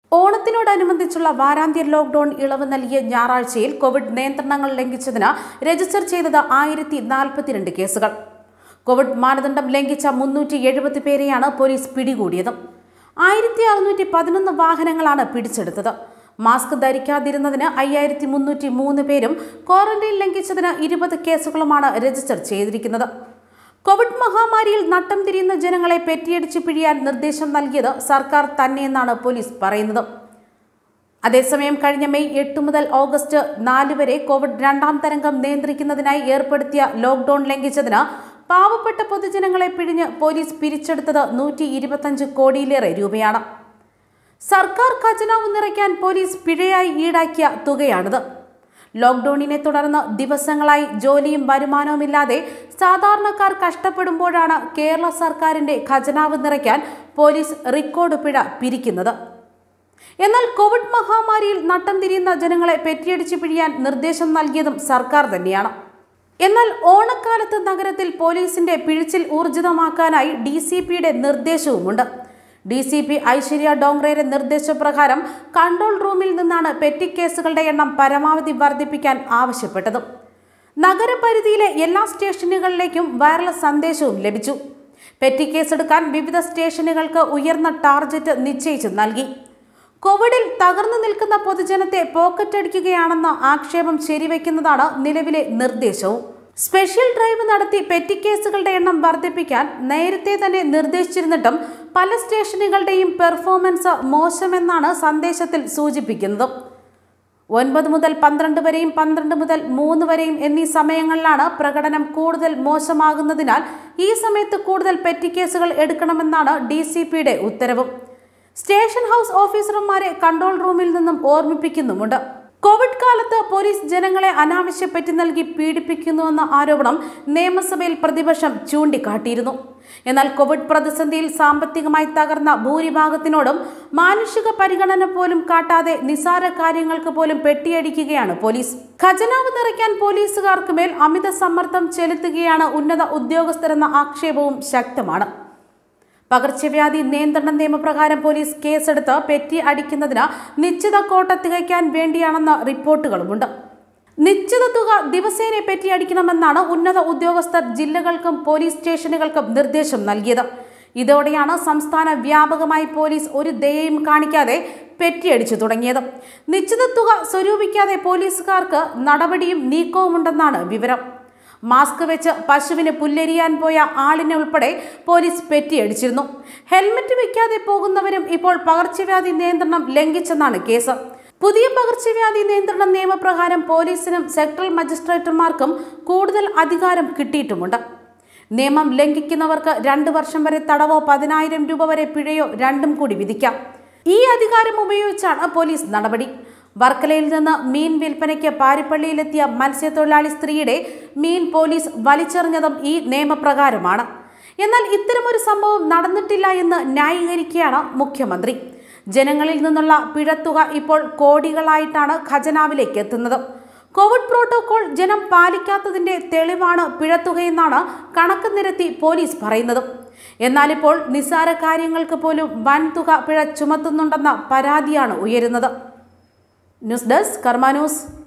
ഓണത്തിനോടനുബന്ധിച്ചുള്ള വാരാന്ത്യ lockdown ഇളവ് നൽകിയ ഞായറാഴ്ചയിൽ Covid നിയന്ത്രണങ്ങൾ ലംഘിച്ചതിന് രജിസ്റ്റർ ചെയ്തത് ആയിരത്തി നാൽപ്പത്തിരണ്ട് കേസുകൾ കോവിഡ് മാനദണ്ഡം ലംഘിച്ച മുന്നൂറ്റി എഴുപത് പേരെയാണ് പോലീസ് പിടികൂടിയത് ആയിരത്തി അറുന്നൂറ്റി പതിനൊന്ന് വാഹനങ്ങളാണ് പിടിച്ചെടുത്തത് മാസ്ക് ധരിക്കാതിരുന്നതിന് അയ്യായിരത്തി മുന്നൂറ്റി മൂന്ന് പേരും ക്വാറന്റൈൻ ലംഘിച്ചതിന് ഇരുപത് കേസുകളുമാണ് രജിസ്റ്റർ ചെയ്തിരിക്കുന്നത് കോവിഡ് മഹാമാരിയിൽ നട്ടം തിരിയുന്ന ജനങ്ങളെ പെറ്റിയടിച്ച് പിഴിയാൻ നിർദ്ദേശം നൽകിയത് സർക്കാർ തന്നെയെന്നാണ് പോലീസ് പറയുന്നത് അതേസമയം കഴിഞ്ഞ മെയ് എട്ട് മുതൽ ഓഗസ്റ്റ് നാല് വരെ കോവിഡ് രണ്ടാം തരംഗം നിയന്ത്രിക്കുന്നതിനായി ഏർപ്പെടുത്തിയ ലോക്ഡൌൺ ലംഘിച്ചതിന് പാവപ്പെട്ട പൊതുജനങ്ങളെ പിഴിഞ്ഞ് പോലീസ് പിരിച്ചെടുത്തത് നൂറ്റി ഇരുപത്തഞ്ച് കോടിയിലേറെ രൂപയാണ് സർക്കാർ ഖജനാവ് നിറയ്ക്കാൻ പോലീസ് പിഴയായി ഈടാക്കിയ തുകയാണിത് ലോക്ഡൌണിനെ തുടർന്ന് ദിവസങ്ങളായി ജോലിയും വരുമാനവുമില്ലാതെ സാധാരണക്കാർ കഷ്ടപ്പെടുമ്പോഴാണ് കേരള സർക്കാരിന്റെ ഖജനാവ് നിറയ്ക്കാൻ പോലീസ് റെക്കോർഡ് പിഴ പിരിക്കുന്നത് എന്നാൽ കോവിഡ് മഹാമാരിയിൽ നട്ടം തിരിയുന്ന ജനങ്ങളെ പെറ്റിയടിച്ച് പിഴിയാൻ നിർദ്ദേശം നൽകിയതും സർക്കാർ തന്നെയാണ് എന്നാൽ ഓണക്കാലത്ത് നഗരത്തിൽ പോലീസിന്റെ പിഴിച്ചിൽ ഊർജിതമാക്കാനായി ഡി സി പിയുടെ നിർദ്ദേശവുമുണ്ട് ഡി സി പി ഐശ്വര്യ ഡോങ്റയുടെ നിർദ്ദേശപ്രകാരം കൺട്രോൾ റൂമിൽ നിന്നാണ് പെറ്റി കേസുകളുടെ എണ്ണം പരമാവധി വർദ്ധിപ്പിക്കാൻ ആവശ്യപ്പെട്ടത് നഗരപരിധിയിലെ എല്ലാ സ്റ്റേഷനുകളിലേക്കും വയർലെസ് സന്ദേശവും ലഭിച്ചു പെറ്റി കേസെടുക്കാൻ വിവിധ സ്റ്റേഷനുകൾക്ക് ഉയർന്ന ടാർഗറ്റ് നിശ്ചയിച്ചു നൽകി കോവിഡിൽ തകർന്നു നിൽക്കുന്ന പൊതുജനത്തെ പോക്കറ്റടിക്കുകയാണെന്ന ആക്ഷേപം ശരിവെക്കുന്നതാണ് നിലവിലെ നിർദ്ദേശവും സ്പെഷ്യൽ ഡ്രൈവ് നടത്തി പെറ്റി കേസുകളുടെ എണ്ണം വർദ്ധിപ്പിക്കാൻ നേരത്തെ തന്നെ നിർദ്ദേശിച്ചിരുന്നിട്ടും പല സ്റ്റേഷനുകളുടെയും പെർഫോമൻസ് മോശമെന്നാണ് സന്ദേശത്തിൽ സൂചിപ്പിക്കുന്നത് ഒൻപത് മുതൽ പന്ത്രണ്ട് വരെയും പന്ത്രണ്ട് മുതൽ മൂന്ന് വരെയും എന്നീ സമയങ്ങളിലാണ് പ്രകടനം കൂടുതൽ മോശമാകുന്നതിനാൽ ഈ സമയത്ത് കൂടുതൽ പെറ്റി കേസുകൾ എടുക്കണമെന്നാണ് ഡി സി പിയുടെ ഉത്തരവും സ്റ്റേഷൻ ഹൗസ് ഓഫീസർമാരെ കൺട്രോൾ റൂമിൽ നിന്നും ഓർമ്മിപ്പിക്കുന്നുമുണ്ട് കോവിഡ് കാലത്ത് പോലീസ് ജനങ്ങളെ അനാവശ്യ പെറ്റി നൽകി പീഡിപ്പിക്കുന്നുവെന്ന ആരോപണം നിയമസഭയിൽ പ്രതിപക്ഷം ചൂണ്ടിക്കാട്ടിയിരുന്നു എന്നാൽ കോവിഡ് പ്രതിസന്ധിയിൽ സാമ്പത്തികമായി തകർന്ന ഭൂരിഭാഗത്തിനോടും മാനുഷിക പരിഗണന പോലും കാട്ടാതെ നിസാര കാര്യങ്ങൾക്ക് പോലും പെട്ടിയടിക്കുകയാണ് പോലീസ് ഖജനാവ് നിറയ്ക്കാൻ പോലീസുകാർക്ക് മേൽ അമിത സമ്മർദ്ദം ചെലുത്തുകയാണ് ഉന്നത ഉദ്യോഗസ്ഥരെന്ന ആക്ഷേപവും ശക്തമാണ് പകർച്ചവ്യാധി നിയന്ത്രണ നിയമപ്രകാരം പോലീസ് കേസെടുത്ത് പെറ്റി അടിക്കുന്നതിന് നിശ്ചിത കോട്ട തികയ്ക്കാൻ വേണ്ടിയാണെന്ന റിപ്പോർട്ടുകളുമുണ്ട് നിശ്ചിത തുക ദിവസേന പെറ്റി അടിക്കണമെന്നാണ് ഉന്നത ഉദ്യോഗസ്ഥർ ജില്ലകൾക്കും പോലീസ് സ്റ്റേഷനുകൾക്കും നിർദ്ദേശം നൽകിയത് ഇതോടെയാണ് സംസ്ഥാന വ്യാപകമായി പോലീസ് ഒരു ദയയും കാണിക്കാതെ പെറ്റിയടിച്ചു തുടങ്ങിയത് നിശ്ചിത തുക സ്വരൂപിക്കാതെ പോലീസുകാർക്ക് നടപടിയും നീക്കവുമുണ്ടെന്നാണ് വിവരം മാസ്ക് വെച്ച് പശുവിന് പുല്ലരിയാൻ പോയ ആളിനെ ഉൾപ്പെടെ പോലീസ് പെറ്റിയടിച്ചിരുന്നു ഹെൽമറ്റ് വെക്കാതെ പോകുന്നവരും ഇപ്പോൾ പകർച്ചവ്യാധി നിയന്ത്രണം ലംഘിച്ചെന്നാണ് കേസ് പുതിയ പകർച്ചവ്യാധി നിയന്ത്രണ നിയമപ്രകാരം പോലീസിനും സെക്ടറൽ മജിസ്ട്രേറ്റുമാർക്കും കൂടുതൽ അധികാരം കിട്ടിയിട്ടുമുണ്ട് നിയമം ലംഘിക്കുന്നവർക്ക് രണ്ട് വർഷം വരെ തടവോ പതിനായിരം രൂപ വരെ പിഴയോ രണ്ടും കൂടി വിധിക്കാം ഈ അധികാരം ഉപയോഗിച്ചാണ് പോലീസ് നടപടി വർക്കലയിൽ നിന്ന് മീൻ വിൽപ്പനയ്ക്ക് പാരിപ്പള്ളിയിലെത്തിയ മത്സ്യത്തൊഴിലാളി സ്ത്രീയുടെ മീൻ പോലീസ് വലിച്ചെറിഞ്ഞതും ഈ നിയമപ്രകാരമാണ് എന്നാൽ ഇത്തരമൊരു സംഭവം നടന്നിട്ടില്ല എന്ന് ന്യായീകരിക്കുകയാണ് മുഖ്യമന്ത്രി ജനങ്ങളിൽ നിന്നുള്ള പിഴത്തുക ഇപ്പോൾ കോടികളായിട്ടാണ് ഖജനാവിലേക്ക് എത്തുന്നത് കോവിഡ് പ്രോട്ടോകോൾ ജനം പാലിക്കാത്തതിന്റെ തെളിവാണ് പിഴത്തുകയെന്നാണ് കണക്ക് നിരത്തി പോലീസ് പറയുന്നത് എന്നാലിപ്പോൾ നിസ്സാര കാര്യങ്ങൾക്ക് പോലും വൻതുക പിഴ ചുമത്തുന്നുണ്ടെന്ന പരാതിയാണ് ഉയരുന്നത് ന്യൂസ് ഡെസ്ക് കർമ്മ ന്യൂസ്